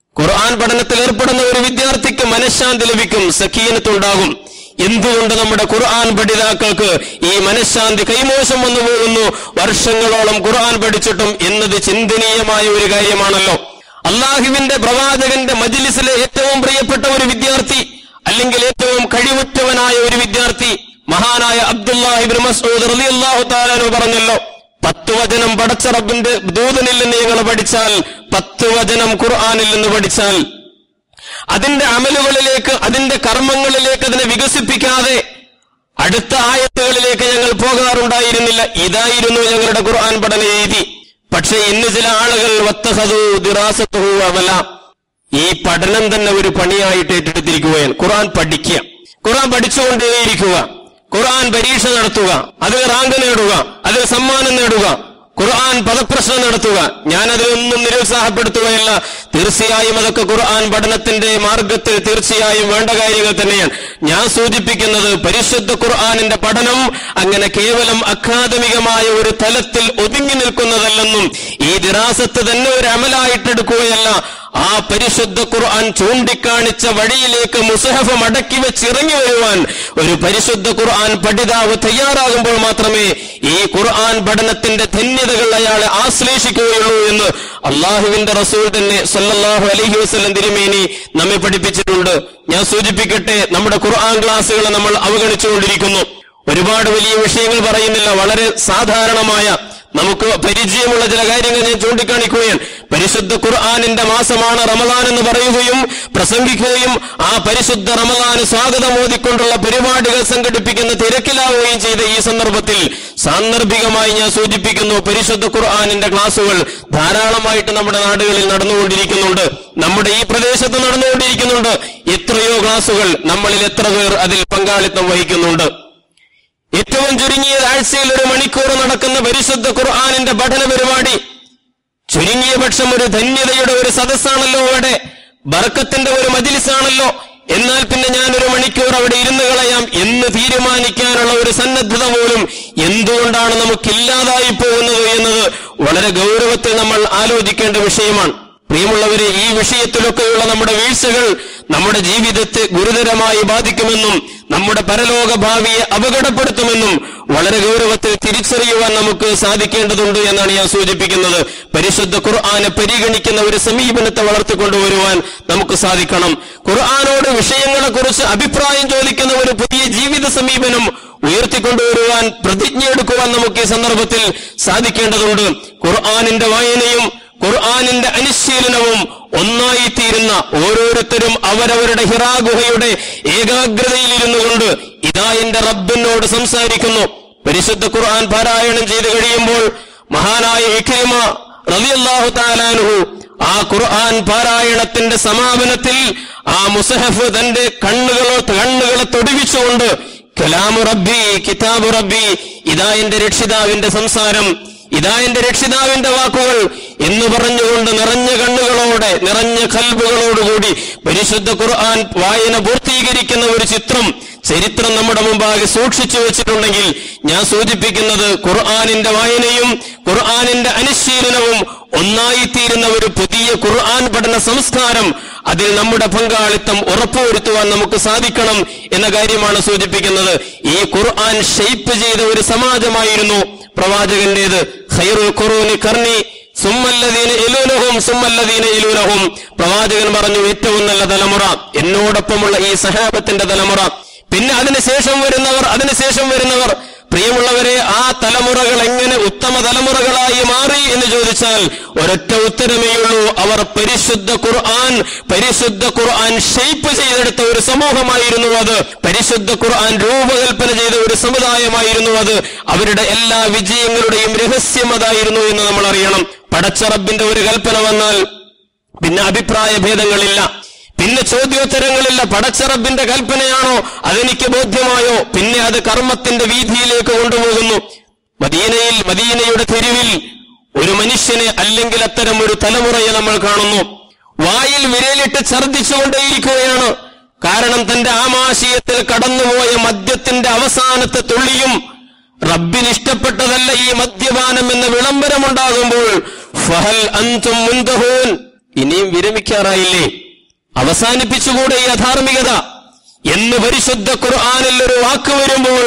ഖുർആൻ പഠനത്തിൽ ഏർപ്പെടുന്ന ഒരു വിദ്യാർത്ഥിക്ക് മനഃശാന്തി ലഭിക്കും സക്കീനത്തുണ്ടാകും എന്തുകൊണ്ട് നമ്മുടെ ഖുർആൻ പഠിതാക്കൾക്ക് ഈ മനഃശാന്തി കൈമോശം വന്നു പോകുന്നു വർഷങ്ങളോളം ഖുർആൻ പഠിച്ചിട്ടും എന്നത് ചിന്തനീയമായ ഒരു കാര്യമാണല്ലോ അള്ളാഹുവിന്റെ പ്രവാചകന്റെ മജ്ലിസിലെ ഏറ്റവും പ്രിയപ്പെട്ട ഒരു വിദ്യാർത്ഥി അല്ലെങ്കിൽ ഏറ്റവും കഴിവുറ്റവനായ ഒരു വിദ്യാർത്ഥി മഹാനായ അബ്ദുല്ലാഹിബിൻ മസൂദ് റളിയല്ലാഹു തആല പറഞ്ഞല്ലോ പത്ത് വചനം പടച്ച റബ്ബിന്റെ ദൂതനിൽ നിന്ന് നിങ്ങൾ പഠിച്ചാൽ പത്ത് വചനം ഖുർആനിൽ നിന്ന് പഠിച്ചാൽ അതിന്റെ അമലുകളിലേക്ക് അതിന്റെ കർമ്മങ്ങളിലേക്ക് അതിനെ വികസിപ്പിക്കാതെ അടുത്ത ആയത്തുകളിലേക്ക് ഞങ്ങൾ പോകാറുണ്ടായിരുന്നില്ല ഇതായിരുന്നു ഞങ്ങളുടെ ഖുർആൻ പഠന രീതി പക്ഷേ ഇന്ന് ചില ആളുകൾ വത്തഹതു ദിറാസത്തുഹു അവല ഈ പഠനം തന്നെ ഒരു പണിയായിട്ട് ഏറ്റെടുത്തിരിക്കുകയാണ് ഖുർആൻ പഠിക്കുക ഖുർആൻ പഠിച്ചുകൊണ്ടേയിരിക്കുക ഖുർആൻ പരീക്ഷ നടത്തുക അതിൽ റാങ്ക് നേടുക അതിൽ സമ്മാനം നേടുക ഖുർആൻ പദപ്രശ്നം നടത്തുക ഞാൻ അതിലൊന്നും നിരുത്സാഹപ്പെടുത്തുകയല്ല തീർച്ചയായും അതൊക്കെ ഖുർആൻ പഠനത്തിന്റെ മാർഗത്തിൽ തീർച്ചയായും വേണ്ട കാര്യങ്ങൾ തന്നെയാണ് ഞാൻ സൂചിപ്പിക്കുന്നത് പരിശുദ്ധ ഖുർആനിന്റെ പഠനം അങ്ങനെ കേവലം അക്കാദമികമായ ഒരു തലത്തിൽ ഒതുങ്ങി നിൽക്കുന്നതല്ലെന്നും ഈ ദിറാസത്ത് തന്നെ ഒരു അമലായിട്ടെടുക്കുകയല്ല ആ പരിശുദ്ധ ഖുർആൻ ചൂണ്ടിക്കാണിച്ച വഴിയിലേക്ക് മുസഹഫ് മടക്കി വെച്ച് ഇറങ്ങി വരുവാൻ ഒരു പരിശുദ്ധ ഖുർആൻ പഠിതാവ് തയ്യാറാകുമ്പോൾ മാത്രമേ ഈ ഖുർആൻ പഠനത്തിന്റെ ധന്യതകൾ അയാളെ ആശ്ലേഷിക്കുകയുള്ളൂ എന്ന് അള്ളാഹുവിന്റെ റസൂൽ തന്നെ സല്ലല്ലാഹു അലൈഹി വസല്ലം തിരുമേനി നമ്മെ പഠിപ്പിച്ചിട്ടുണ്ട് ഞാൻ സൂചിപ്പിക്കട്ടെ നമ്മുടെ ഖുർആൻ ക്ലാസ്സുകൾ നമ്മൾ അവഗണിച്ചുകൊണ്ടിരിക്കുന്നു ഒരുപാട് വലിയ വിഷയങ്ങൾ പറയുന്നില്ല വളരെ സാധാരണമായ നമുക്ക് പരിചയമുള്ള ചില കാര്യങ്ങൾ ഞാൻ ചൂണ്ടിക്കാണിക്കുകയാണ് പരിശുദ്ധ ഖുർആാനിന്റെ മാസമാണ് റമദാൻ എന്ന് പറയുകയും പ്രസംഗിക്കുകയും ആ പരിശുദ്ധ റമദാന് സ്വാഗതം ഓതിക്കൊണ്ടുള്ള പരിപാടികൾ സംഘടിപ്പിക്കുന്ന തിരക്കിലാവുകയും ചെയ്ത ഈ സന്ദർഭത്തിൽ സാന്ദർഭികമായി ഞാൻ സൂചിപ്പിക്കുന്നു പരിശുദ്ധ ഖുർആാനിന്റെ ക്ലാസുകൾ ധാരാളമായിട്ട് നമ്മുടെ നാടുകളിൽ നടന്നുകൊണ്ടിരിക്കുന്നുണ്ട് നമ്മുടെ ഈ പ്രദേശത്ത് നടന്നുകൊണ്ടിരിക്കുന്നുണ്ട് എത്രയോ ക്ലാസുകൾ നമ്മളിൽ എത്ര പേർ അതിൽ പങ്കാളിത്തം വഹിക്കുന്നുണ്ട് ഏറ്റവും ചുരുങ്ങിയ ആഴ്ചയിൽ ഒരു മണിക്കൂർ നടക്കുന്ന പരിശുദ്ധ ഖുർആാനിന്റെ പഠന പരിപാടി ചുരുങ്ങിയ പക്ഷം ഒരു ധന്യതയുടെ ഒരു സദസ്സാണല്ലോ അവിടെ ബർക്കത്തിന്റെ ഒരു മജിലിസാണല്ലോ എന്നാൽ പിന്നെ ഞാൻ ഒരു മണിക്കൂർ അവിടെ ഇരുന്ന് കളയാം എന്ന് തീരുമാനിക്കാനുള്ള ഒരു സന്നദ്ധത പോലും എന്തുകൊണ്ടാണ് നമുക്കില്ലാതായി പോകുന്നത് എന്നത് വളരെ ഗൗരവത്തിൽ നമ്മൾ ആലോചിക്കേണ്ട വിഷയമാണ് പ്രിയമുള്ളവരെ ഈ വിഷയത്തിലൊക്കെയുള്ള നമ്മുടെ വീഴ്ചകൾ നമ്മുടെ ജീവിതത്തെ ഗുരുതരമായി ബാധിക്കുമെന്നും നമ്മുടെ പരലോക ഭാവിയെ അപകടപ്പെടുത്തുമെന്നും വളരെ ഗൗരവത്തിൽ തിരിച്ചറിയുവാൻ നമുക്ക് സാധിക്കേണ്ടതുണ്ട് എന്നാണ് ഞാൻ സൂചിപ്പിക്കുന്നത് പരിശുദ്ധ ഖുർആനെ പരിഗണിക്കുന്ന ഒരു സമീപനത്തെ വളർത്തിക്കൊണ്ടുവരുവാൻ നമുക്ക് സാധിക്കണം ഖുർആാനോട് വിഷയങ്ങളെക്കുറിച്ച് അഭിപ്രായം ചോദിക്കുന്ന ഒരു പുതിയ ജീവിത സമീപനം ഉയർത്തിക്കൊണ്ടുവരുവാൻ പ്രതിജ്ഞയെടുക്കുവാൻ നമുക്ക് ഈ സന്ദർഭത്തിൽ സാധിക്കേണ്ടതുണ്ട് ഖുർആാനിന്റെ വായനയും ഖുർആാനിന്റെ അനുശീലനവും ഒന്നായിത്തീരുന്ന ഓരോരുത്തരും അവരവരുടെ ഹിറാഗുഹയുടെ ഏകാഗ്രതയിലിരുന്നു കൊണ്ട് ഇതാ എന്റെ റബ്ബിനോട് സംസാരിക്കുന്നു പരിശുദ്ധ ഖുർആൻ പാരായണം ചെയ്തു കഴിയുമ്പോൾ മഹാനായ ഇഖിമ റളിയല്ലാഹു താലാനുഹു ആ ഖുർആൻ പാരായണത്തിന്റെ സമാപനത്തിൽ ആ മുസഹഫ് തന്റെ കണ്ണുകളോ കണ്ണുകളെ തൊടിവിച്ചുകൊണ്ട് കലാമു റബ്ബി കിതാബു റബ്ബി ഇതാ എന്റെ രക്ഷിതാവിന്റെ സംസാരം ഇതാ എന്റെ രക്ഷിതാവിന്റെ വാക്കുകൾ എന്ന് പറഞ്ഞുകൊണ്ട് നിറഞ്ഞ കണ്ണുകളോടെ നിറഞ്ഞ കൽബുകളോടുകൂടി പരിശുദ്ധ ഖുർആൻ വായന പൂർത്തീകരിക്കുന്ന ഒരു ചിത്രം ചരിത്രം നമ്മുടെ മുമ്പാകെ സൂക്ഷിച്ചു വെച്ചിട്ടുണ്ടെങ്കിൽ ഞാൻ സൂചിപ്പിക്കുന്നത് ഖുർആാനിന്റെ വായനയും ഖുർആാനിന്റെ അനുശീലനവും ഒന്നായിത്തീരുന്ന ഒരു പുതിയ ഖുർആൻ പഠന സംസ്കാരം അതിൽ നമ്മുടെ പങ്കാളിത്തം ഉറപ്പുവരുത്തുവാൻ നമുക്ക് സാധിക്കണം എന്ന കാര്യമാണ് സൂചിപ്പിക്കുന്നത് ഈ ഖുർആൻ ഷെയ്പ്പ് ചെയ്ത ഒരു സമാജമായിരുന്നു പ്രവാചകന്റേത് ഖൈറുൽ ഖുറൂനി കർണി സുമ്മല്ലദീന ഇലൂനഹും സുമ്മല്ലദീന ഇലൂനഹും പ്രവാചകൻ പറഞ്ഞു ഏറ്റവും നല്ല തലമുറ എന്നോടൊപ്പമുള്ള ഈ സഹാബത്തിന്റെ തലമുറ പിന്നെ അതിനുശേഷം വരുന്നവർ അതിനുശേഷം വരുന്നവർ പ്രിയമുള്ളവരെ ആ തലമുറകൾ എങ്ങനെ ഉത്തമ തലമുറകളായി മാറി എന്ന് ചോദിച്ചാൽ ഒരൊറ്റ ഉത്തരമേയുള്ളൂ അവർ പരിശുദ്ധ ഖുർആൻ പരിശുദ്ധ ഖുർആൻ ഷെയ്പ്പ് ചെയ്തെടുത്ത ഒരു സമൂഹമായിരുന്നു അത് പരിശുദ്ധ ഖുർആൻ രൂപകൽപ്പന ചെയ്ത ഒരു സമുദായമായിരുന്നു അത് അവരുടെ എല്ലാ വിജയങ്ങളുടെയും രഹസ്യം അതായിരുന്നു എന്ന് നമ്മൾ അറിയണം പടച്ച റബ്ബിന്റെ ഒരു കൽപ്പന വന്നാൽ പിന്നെ അഭിപ്രായ ഭേദങ്ങളില്ല പിന്നെ ചോദ്യോത്തരങ്ങളില്ല പടച്ചറബിന്റെ കൽപ്പനയാണോ അതെനിക്ക് ബോധ്യമായോ പിന്നെ അത് കർമ്മത്തിന്റെ വീതിയിലേക്ക് കൊണ്ടുപോകുന്നു മദീനയിൽ മദീനയുടെ തെരുവിൽ ഒരു മനുഷ്യനെ അല്ലെങ്കിൽ അത്തരം ഒരു തലമുറയെ നമ്മൾ കാണുന്നു വായിൽ വിരലിട്ട് ഛർദ്ദിച്ചുകൊണ്ടേയിരിക്കുകയാണ് കാരണം തന്റെ ആമാശയത്തിൽ കടന്നുപോയ മദ്യത്തിന്റെ അവസാനത്തെ തുള്ളിയും റബ്ബിന് ഇഷ്ടപ്പെട്ടതല്ല ഈ മദ്യപാനം എന്ന വിളംബരമുണ്ടാകുമ്പോൾ ഫഹൽ അന്തും മുന്തഹൂൻ ഇനിയും വിരമിക്കാറായില്ലേ അവസാനിപ്പിച്ചുകൂടെ ഈ അധാർമികത എന്ന് പരിശുദ്ധ ഖുർആാനിൽ ഒരു വാക്ക് വരുമ്പോൾ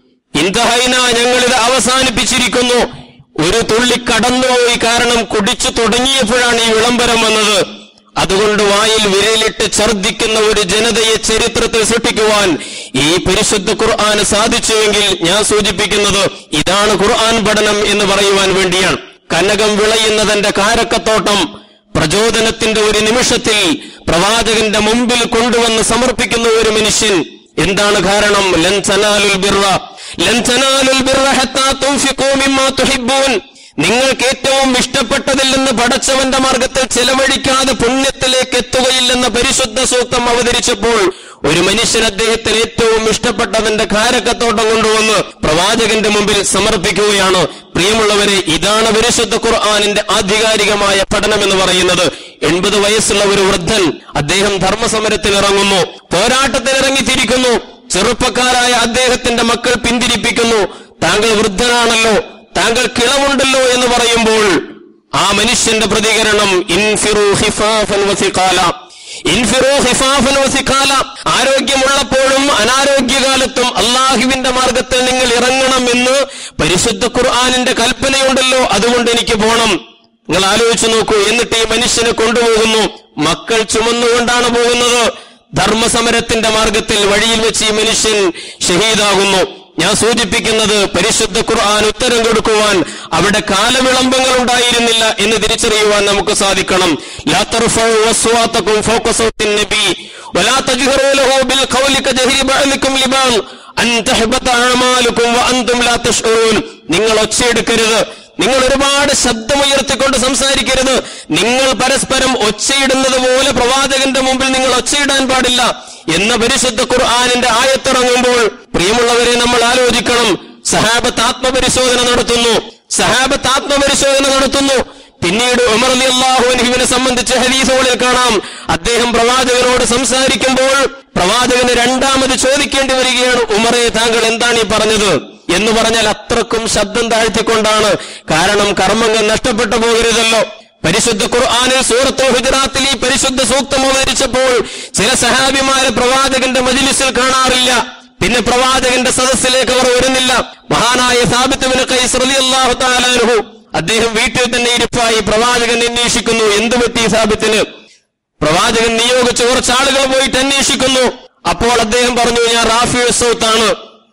ഇന്ദഹൈന ഞങ്ങളിത് അവസാനിപ്പിച്ചിരിക്കുന്നു ഒരു തുള്ളി കടന്നുപോയി കാരണം കുടിച്ചു തുടങ്ങിയപ്പോഴാണ് ഈ വിളംബരം വന്നത് അതുകൊണ്ട് വായിൽ വിരലിട്ട് ഛർദ്ദിക്കുന്ന ഒരു ജനതയെ ചരിത്രത്തിൽ സൃഷ്ടിക്കുവാൻ ഈ പരിശുദ്ധ ഖുർആന് സാധിച്ചുവെങ്കിൽ ഞാൻ സൂചിപ്പിക്കുന്നത് ഇതാണ് ഖുർആൻ പഠനം എന്ന് പറയുവാൻ വേണ്ടിയാണ് കനകം വിളയുന്നതിന്റെ കാരക്കത്തോട്ടം പ്രചോദനത്തിന്റെ ഒരു നിമിഷത്തിൽ പ്രവാചകന്റെ മുമ്പിൽ കൊണ്ടുവന്ന് സമർപ്പിക്കുന്ന ഒരു മനുഷ്യൻ എന്താണ് കാരണം ലൻ തനാലുൽ ബിർറ ലൻ തനാലുൽ ബിർറ ഹത്താ തുൻഫിഖൂ മിമ്മാ തുഹിബ്ബൂൻ നിങ്ങൾക്ക് ഏറ്റവും ഇഷ്ടപ്പെട്ടതിൽ നിന്ന് പടച്ചവന്റെ മാർഗത്തിൽ ചെലവഴിക്കാതെ പുണ്യത്തിലേക്ക് എത്തുകയില്ലെന്ന പരിശുദ്ധ സൂക്തം അവതരിച്ചപ്പോൾ ഒരു മനുഷ്യൻ അദ്ദേഹത്തിന് ഏറ്റവും ഇഷ്ടപ്പെട്ടതിന്റെ കാരക്കത്തോട്ടം കൊണ്ടുവന്ന് പ്രവാചകന്റെ മുമ്പിൽ സമർപ്പിക്കുകയാണ് പ്രിയമുള്ളവരെ ഇതാണ് പരിശുദ്ധ ഖുർആാനിന്റെ ആധികാരികമായ പഠനം എന്ന് പറയുന്നത് എൺപത് വയസ്സുള്ള ഒരു വൃദ്ധൻ അദ്ദേഹം ധർമ്മസമരത്തിൽ ഇറങ്ങുന്നു പോരാട്ടത്തിൽ ഇറങ്ങിത്തിരിക്കുന്നു ചെറുപ്പക്കാരായ അദ്ദേഹത്തിന്റെ മക്കൾ പിന്തിരിപ്പിക്കുന്നു താങ്കൾ വൃദ്ധനാണല്ലോ താങ്കൾ കിളവുണ്ടല്ലോ എന്ന് പറയുമ്പോൾ ആ മനുഷ്യന്റെ പ്രതികരണം ഇൻഫിറു ഹിഫാഫൻ വസിഖാല ഇൻഫിറു ഹിഫാഫൻ വസിഖാല ആരോഗ്യമുള്ളപ്പോഴും അനാരോഗ്യകാലത്തും അള്ളാഹുവിന്റെ മാർഗത്തിൽ നിങ്ങൾ ഇറങ്ങണം എന്ന് പരിശുദ്ധ ഖുർആാനിന്റെ കൽപ്പനയുണ്ടല്ലോ അതുകൊണ്ട് എനിക്ക് പോണം നിങ്ങൾ ആലോചിച്ചു നോക്കൂ എന്നിട്ട് ഈ മനുഷ്യനെ കൊണ്ടുപോകുന്നു മക്കൾ ചുമന്നുകൊണ്ടാണ് പോകുന്നത് ധർമ്മസമരത്തിന്റെ മാർഗത്തിൽ വഴിയിൽ വെച്ച് ഈ മനുഷ്യൻ ഷഹീദാകുന്നു ഞാൻ സൂചിപ്പിക്കുന്നത് പരിശുദ്ധ ഖുർആൻ ഉത്തരം കൊടുക്കുവാൻ അവിടെ കാലവിളംബങ്ങൾ ഉണ്ടായിരുന്നില്ല എന്ന് തിരിച്ചറിയുവാൻ നമുക്ക് സാധിക്കണം ലാ തർഫഉ അസ്വാതകും ഫൗക സൗത്തിൻ നബി വലാ തജ്ഹറൂ ലഹു ബിൽ ഖൗലി കജഹരി ബഅലികും ലിബാൻ അൻ തഹ്ബത അഅമാലുകും വഅൻതും ലാ തഷ്ഉറൂൻ നിങ്ങൾ ഒച്ചയെടുക്കരുത് നിങ്ങൾ ഒരുപാട് ശബ്ദമുയർത്തിക്കൊണ്ട് സംസാരിക്കരുത് നിങ്ങൾ പരസ്പരം ഒച്ചയിടുന്നത് പോലെ പ്രവാചകന്റെ മുമ്പിൽ നിങ്ങൾ ഒച്ചയിടാൻ പാടില്ല എന്ന പരിശുദ്ധ ഖുർആാനിന്റെ ആയത്തിറങ്ങുമ്പോൾ പ്രിയമുള്ളവരെ നമ്മൾ ആലോചിക്കണം സഹാബത്ത് ആത്മപരിശോധന നടത്തുന്നു സഹാബത്ത് ആത്മപരിശോധന നടത്തുന്നു പിന്നീട് ഉമർ അലി അള്ളാഹുവിനെ സംബന്ധിച്ച് ഹദീസുകളിൽ കാണാം അദ്ദേഹം പ്രവാചകനോട് സംസാരിക്കുമ്പോൾ പ്രവാചകന് രണ്ടാമത് ചോദിക്കേണ്ടി വരികയാണ് ഉമറെ താങ്കൾ എന്താണ് ഈ പറഞ്ഞത് എന്ന് പറഞ്ഞാൽ അത്രക്കും ശബ്ദം താഴ്ത്തിക്കൊണ്ടാണ് കാരണം കർമ്മങ്ങൾ നഷ്ടപ്പെട്ടു പോകരുതല്ലോ പരിശുദ്ധ ഖുർആാനിൽ സൂറത്തുൽ ഹുജറാത്തിൽ ഈ പരിശുദ്ധ സൂക്തം അവതരിച്ചപ്പോൾ ചില സഹാബിമാരെ പ്രവാചകന്റെ മജിലിസിൽ കാണാറില്ല പിന്നെ പ്രവാചകന്റെ സദസ്സിലേക്ക് അവർ വരുന്നില്ല മഹാനായ സാബിത്തുവിന് കൈസ് റളിയല്ലാഹു തആല അൻഹു അദ്ദേഹം വീട്ടിൽ തന്നെ ഇരിപ്പായി പ്രവാചകൻ അന്വേഷിക്കുന്നു എന്തു പറ്റി സാബിത്തിന് പ്രവാചകൻ നിയോഗിച്ച് കുറച്ച് ആളുകൾ പോയിട്ട് അന്വേഷിക്കുന്നു അപ്പോൾ അദ്ദേഹം പറഞ്ഞു ഞാൻ റാഫി സൗത്താണ്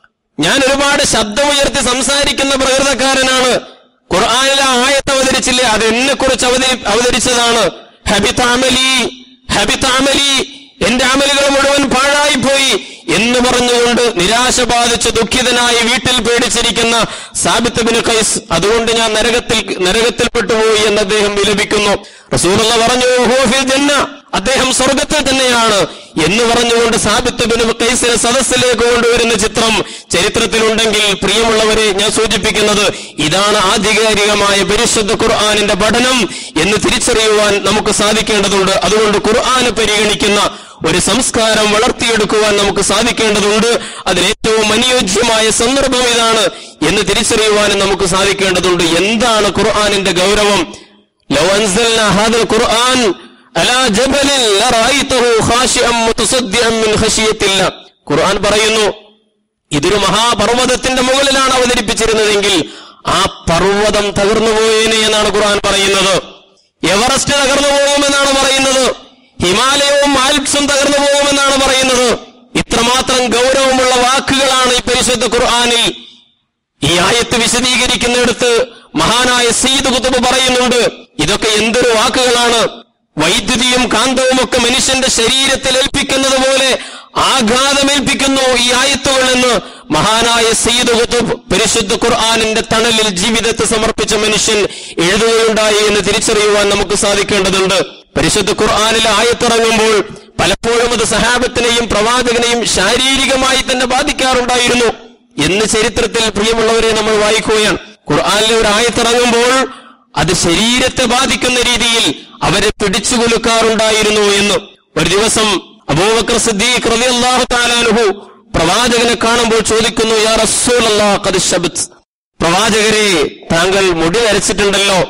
ഞാൻ ഒരുപാട് ശബ്ദമുയർത്തി സംസാരിക്കുന്ന പ്രകൃതക്കാരനാണ് ഖുർആാനിലെ ആയത്ത് അവതരിച്ചില്ലേ അത് എന്നെ കുറിച്ച് അവതരി അവതരിച്ചതാണ് ഹബിതാമലി ഹബിതാമലി എന്റെ അമലുകൾ മുഴുവൻ പാഴായിപ്പോയി എന്ന് പറഞ്ഞുകൊണ്ട് നിരാശ ബാധിച്ച് ദുഃഖിതനായി വീട്ടിൽ പേടിച്ചിരിക്കുന്ന സാബിത്ത് ബിൻ ഖൈസ് അതുകൊണ്ട് ഞാൻ നരകത്തിൽ നരകത്തിൽപ്പെട്ടുപോയി എന്ന് അദ്ദേഹം വിലപിക്കുന്നു റസൂലുള്ള പറഞ്ഞു "ഹുവ ഫിൽ ജന്ന അദ്ദേഹം സ്വർഗത്തിൽ തന്നെയാണ് എന്ന് പറഞ്ഞുകൊണ്ട് സാബിത്ത് ബിൻ ഖൈസിനെ സദസ്സിലേക്ക് കൊണ്ടുവരുന്ന ചിത്രം ചരിത്രത്തിലുണ്ടെങ്കിൽ പ്രിയമുള്ളവരെ ഞാൻ സൂചിപ്പിക്കുന്നത് ഇതാണ് ആധികാരികമായ പരിശുദ്ധ ഖുർആാനിന്റെ പഠനം എന്ന് തിരിച്ചറിയുവാൻ നമുക്ക് സാധിക്കേണ്ടതുണ്ട് അതുകൊണ്ട് ഖുർആന് പരിഗണിക്കുന്ന ഒരു സംസ്കാരം വളർത്തിയെടുക്കുവാൻ നമുക്ക് സാധിക്കേണ്ടതുണ്ട് അതിലേറ്റവും അനുയോജ്യമായ സന്ദർഭം ഇതാണ് എന്ന് തിരിച്ചറിയുവാനും നമുക്ക് സാധിക്കേണ്ടതുണ്ട് എന്താണ് ഖുർആാനിന്റെ ഗൗരവം ലോ അൻസൽന ഹാദൽ ഖുർആൻ അലാ ജബലിൻ ലറഅയ്തഹു ഖാശിഅൻ മുതസദ്ദിഅൻ മിൻ ഖശിയത്തില്ല ഖുർആൻ പറയുന്നു ഇതൊരു മഹാപർവ്വതത്തിന്റെ മുകളിലാണ് അവതരിപ്പിച്ചിരുന്നതെങ്കിൽ ആ പർവ്വതം തകർന്നു പോയേനെ എന്നാണ് ഖുർആൻ പറയുന്നത് എവറസ്റ്റ് തകർന്നു പോകുമെന്നാണ് പറയുന്നത് ഹിമാലയവും ആൽപ്സും തകർന്നു പോകുമെന്നാണ് പറയുന്നത് ഇത്രമാത്രം ഗൗരവമുള്ള വാക്കുകളാണ് ഈ പരിശുദ്ധ ഖുർആനിൽ ഈ ആയത്ത് വിശദീകരിക്കുന്നിടത്ത് മഹാനായ സീദ് കുത്തുബ് പറയുന്നുണ്ട് ഇതൊക്കെ എന്തൊരു വാക്കുകളാണ് വൈദ്യുതിയും കാന്തവും ഒക്കെ മനുഷ്യന്റെ ശരീരത്തിൽ ഏൽപ്പിക്കുന്നത് പോലെ ആഘാതമേൽപ്പിക്കുന്നു ഈ ആയത്തുകൾ എന്ന് മഹാനായ സീദ് കുത്തുബ് പരിശുദ്ധ ഖുർആാനിന്റെ തണലിൽ ജീവിതത്തെ സമർപ്പിച്ച മനുഷ്യൻ എഴുതുകയുണ്ടായി എന്ന് തിരിച്ചറിയുവാൻ നമുക്ക് സാധിക്കേണ്ടതുണ്ട് പരിശുദ്ധ ഖുർആാനിലെ ആയത്തിറങ്ങുമ്പോൾ പലപ്പോഴും അത് സഹാബത്തിനെയും പ്രവാചകനെയും ശാരീരികമായി തന്നെ ബാധിക്കാറുണ്ടായിരുന്നു എന്ന് ചരിത്രത്തിൽ പ്രിയമുള്ളവരെ നമ്മൾ വായിക്കുകയാണ് ഖുർആാനിലെ ഒരു ആയത്തിറങ്ങുമ്പോൾ അത് ശരീരത്തെ ബാധിക്കുന്ന രീതിയിൽ അവരെ പിടിച്ചു കുലുക്കാറുണ്ടായിരുന്നു എന്ന് ഒരു ദിവസം അബൂബക്കർ സിദ്ദീഖ് റളിയല്ലാഹു തആല അൻഹു പ്രവാചകനെ കാണുമ്പോൾ ചോദിക്കുന്നു യാ റസൂലല്ലാഹ് ഖദ് ശബത് പ്രവാചകരെ താങ്കൾ മുടി നരച്ചിട്ടുണ്ടല്ലോ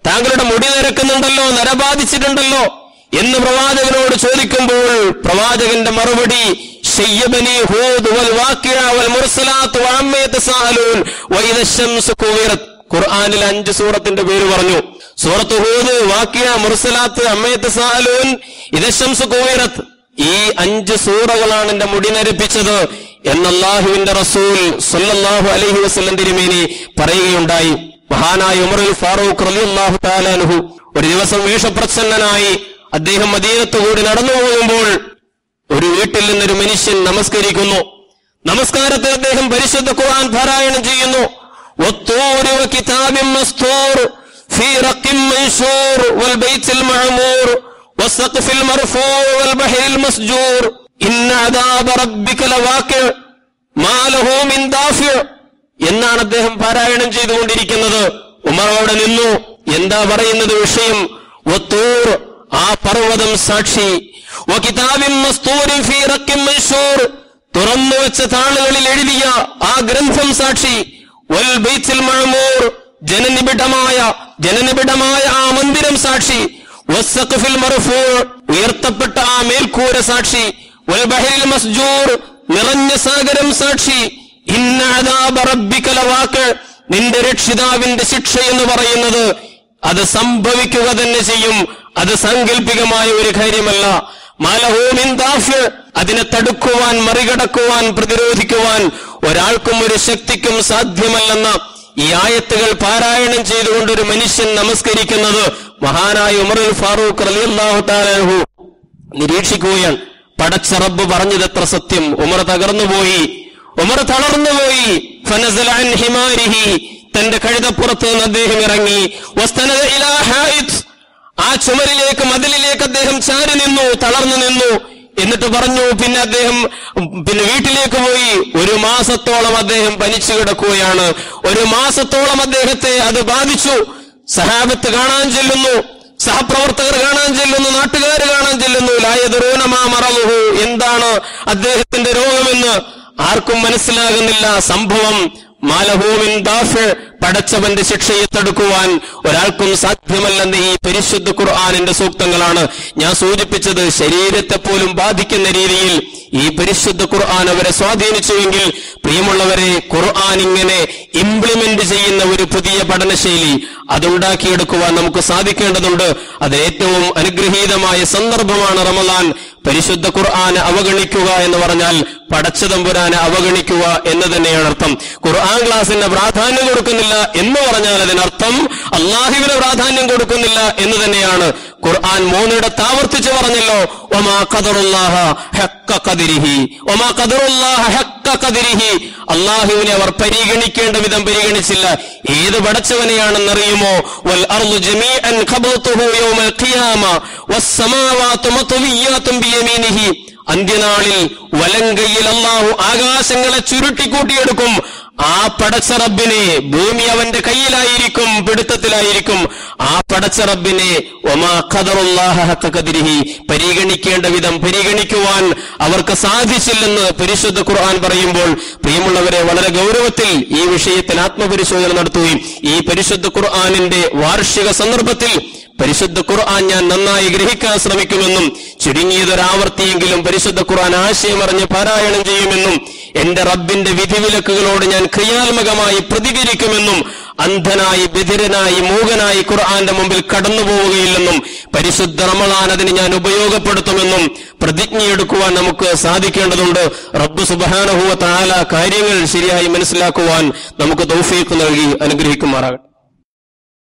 താങ്കളുടെ മുടി നിരക്കുന്നുണ്ടല്ലോ നരബാധിച്ചിട്ടുണ്ടല്ലോ എന്ന് പ്രവാചകനോട് ചോദിക്കുമ്പോൾ പ്രവാചകന്റെ മറുപടി ശയ്യബനി ഹൂദ് വൽ വാക്കിയ വൽ മുർസലാത്ത് വഅമ്മ യതസാഅലൂൻ വഇദ ശംസു കുവിറത് ഖുർആനിൽ അഞ്ച് സൂറത്തിന്റെ പേര് പറഞ്ഞു സൂറത്ത് ഹൂദ് വാക്കിയ മുർസലാത്ത് അമ്മയത്ത് സാലൂൻ ഇദശംസ് കുവിറത്ത് ഈ അഞ്ച് സൂറകളാണ് എന്റെ മുടി നരപ്പിച്ചത് എന്നല്ലാഹുവിന്റെ റസൂൽ സല്ലല്ലാഹു അലൈഹി വസല്ലം തിരുമേനി പറയുകയുണ്ടായി മഹാനായ ഉമറുൽ ഫാറൂഖ് റളിയല്ലാഹു തആലാൻഹു ഒരു ദിവസം വേഷപ്രച്ഛന്നനായി അദ്ദേഹം മദീനത്ത് കൂടി നടന്നു പോകുമ്പോൾ ഒരു വീട്ടിൽ നിന്നൊരു മനുഷ്യൻ നമസ്കരിക്കുന്നു നമസ്കാരത്തിൽ അദ്ദേഹം പരിശുദ്ധ ഖുർആൻ പാരായണം ചെയ്യുന്നു والطور وكتاب مسطور في رق منشور والبيت المعمور والسقف المرفوع والبحر المسجور إن عذاب ربك لواقع ما له من دافع എന്നാണ് അദ്ദേഹം പാരായണം ചെയ്തുകൊണ്ടിരിക്കുന്നത് ഉമർ അവിടെ നിന്നു എന്താ പറയുന്നത് വിഷയം ഒത്തൂർ ആ പർവ്വതം സാക്ഷി വകിതാബിൻ മസ്തൂരിൻ ഫീ റക്കിൻ മൻശൂർ തുറന്നു വെച്ച താളുകളിൽ എഴുതിയ ആ ഗ്രന്ഥം സാക്ഷി വൽ ബൈത്തുൽ മഅമൂർ ജനനിബിഡമായ ജനനിബിഡമായ ആ മന്ദിരം സാക്ഷി വസ്സഖഫിൽ മർഫൂ ഉയർത്തപ്പെട്ട ആ മേൽക്കൂര സാക്ഷി വൽ ബഹരിൽ മസ്ജൂർ നിറഞ്ഞ സാഗരം സാക്ഷി ഇന്ന അദാബ റബ്ബിക ലവാഖ് നിന്റെ രക്ഷിതാവിന്റെ ശിക്ഷ എന്ന് പറയുന്നത് അത് സംഭവിക്കുക തന്നെ ചെയ്യും അത് സാങ്കല്പികമായ ഒരു കാര്യമല്ല മാലഹൂമിൻ ദാഫ്യ് അതിനെ തടുക്കുവാൻ മറികടക്കുവാൻ പ്രതിരോധിക്കുവാൻ ഒരാൾക്കും ഒരു ശക്തിക്കും സാധ്യമല്ലെന്ന ഈ ആയത്തുകൾ പാരായണം ചെയ്തുകൊണ്ട് ഒരു മനുഷ്യൻ നമസ്കരിക്കുന്നത് മഹാനായ ഉമറുൽ ഫാറൂഖ് റളിയല്ലാഹു തആലാഹു നിരീക്ഷിക്കുകയാണ് പടച്ച റബ്ബ് പറഞ്ഞത് എത്ര സത്യം ഉമർ തകർന്നുപോയി ഉമർ തളർന്നുപോയി ഫനസല അൻ ഹിമാരിഹി തന്റെ കഴുതപ്പുറത്ത് നിന്ന് അദ്ദേഹം ഇറങ്ങി വസ്തനദ ഇലാ ഹായിത്ത് ആ ചുമരിലേക്ക് മതിലിലേക്ക് അദ്ദേഹം ചാരി നിന്നു തളർന്നു നിന്നു എന്നിട്ട് പറഞ്ഞു പിന്നെ അദ്ദേഹം പിന്നെ വീട്ടിലേക്ക് പോയി ഒരു മാസത്തോളം അദ്ദേഹം പനിച്ചു കിടക്കുകയാണ് ഒരു മാസത്തോളം അദ്ദേഹത്തെ അത് ബാധിച്ചു സഹാബത്ത് കാണാൻ ചെല്ലുന്നു സഹപ്രവർത്തകർ കാണാൻ ചെല്ലുന്നു നാട്ടുകാർ കാണാൻ ചെല്ലുന്നു ലായതുറൂനമാ മറവുഹു എന്താണ് അദ്ദേഹത്തിന്റെ രോഗമെന്ന് ആർക്കും മനസ്സിലാകുന്നില്ല സംഭവം മാലഹൂമിൻ ദാഫ് പടച്ചവന്റെ ശിക്ഷയെ തടുക്കുവാൻ ഒരാൾക്കും സാധ്യമല്ലെന്ന് ഈ പരിശുദ്ധ ഖുർആാനിന്റെ സൂക്തങ്ങളാണ് ഞാൻ സൂചിപ്പിച്ചത് ശരീരത്തെ പോലും ബാധിക്കുന്ന രീതിയിൽ ഈ പരിശുദ്ധ ഖുർആൻ അവരെ സ്വാധീനിച്ചുവെങ്കിൽ പ്രിയമുള്ളവരെ ഖുർആൻ ഇങ്ങനെ ഇംപ്ലിമെന്റ് ചെയ്യുന്ന ഒരു പുതിയ പഠനശൈലി അതുണ്ടാക്കിയെടുക്കുവാൻ നമുക്ക് സാധിക്കേണ്ടതുണ്ട് അത് ഏറ്റവും അനുഗ്രഹീതമായ സന്ദർഭമാണ് റമദാൻ പരിശുദ്ധ ഖുർആനെ അവഗണിക്കുക എന്ന് പറഞ്ഞാൽ പടച്ചതമ്പുരാനെ അവഗണിക്കുക എന്ന് തന്നെയാണ് അർത്ഥം ഖുർആൻ ക്ലാസിന് പ്രാധാന്യം കൊടുക്കുന്നില്ല എന്ന് പറഞ്ഞാൽ അതിനർത്ഥം അള്ളാഹുവിന് പ്രാധാന്യം കൊടുക്കുന്നില്ല എന്ന് തന്നെയാണ് ഖുർആൻ മൂന്നിടത്ത് ആവർത്തിച്ച് പറഞ്ഞല്ലോ ഒമാ ഖദറുല്ലാഹ ഹക്ക ഖദിരിഹി ഒമാ ഖദറുല്ലാഹ ഹക്ക ഖദിരിഹി അള്ളാഹുവിനെ അവർ പരിഗണിക്കേണ്ട വിധം പരിഗണിച്ചില്ല ഏത് പടച്ചവനെയാണെന്നറിയുമോ വൽ അർളു ജമീഅൻ ഖബതുഹു യൗമൽ ഖിയാമ വസ്സമാവാതു മത്വിയാത്തും ബിയമീനിഹി അന്ത്യനാളിൽ വലങ്കയിൽ അള്ളാഹു ആകാശങ്ങളെ ചുരുട്ടിക്കൂട്ടിയെടുക്കും ആ പടച്ച റബ്ബിനെ ഭൂമി അവന്റെ കയ്യിലായിരിക്കും പിടുത്തത്തിലായിരിക്കും ആ പടച്ച റബ്ബിനെ ഒമാ ഖദറുല്ലാഹ ഹഖ ഖദരിഹി പരിഗണിക്കേണ്ട വിധം പരിഗണിക്കുവാൻ അവർക്ക് സാധിച്ചില്ലെന്ന് പരിശുദ്ധ ഖുർആൻ പറയുമ്പോൾ പ്രിയമുള്ളവരെ വളരെ ഗൗരവത്തിൽ ഈ വിഷയത്തിൽ ആത്മപരിശോധന നടത്തുകയും ഈ പരിശുദ്ധ ഖുർആനിന്റെ വാർഷിക സന്ദർഭത്തിൽ പരിശുദ്ധ ഖുർആൻ ഞാൻ നന്നായി ഗ്രഹിക്കാൻ ശ്രമിക്കുമെന്നും ചുരുങ്ങിയതൊരാവർത്തിയെങ്കിലും പരിശുദ്ധ ഖുർആൻ ആശയമറിഞ്ഞ് പാരായണം ചെയ്യുമെന്നും എന്റെ റബ്ബിന്റെ വിധിവിലക്കുകളോട് ഞാൻ ക്രിയാത്മകമായി പ്രതികരിക്കുമെന്നും അന്ധനായി ബധിരനായി മൂകനായി ഖുർആന്റെ മുമ്പിൽ കടന്നു പോവുകയില്ലെന്നും പരിശുദ്ധ റമളാൻ അതിന് ഞാൻ ഉപയോഗപ്പെടുത്തുമെന്നും പ്രതിജ്ഞയെടുക്കുവാൻ നമുക്ക് സാധിക്കേണ്ടതുണ്ട് റബ്ബ് സുബാനഹുവ താല കാര്യങ്ങൾ ശരിയായി മനസ്സിലാക്കുവാൻ നമുക്ക് തൗഫീഖ് നൽകി അനുഗ്രഹിക്കുമാറാകട്ടെ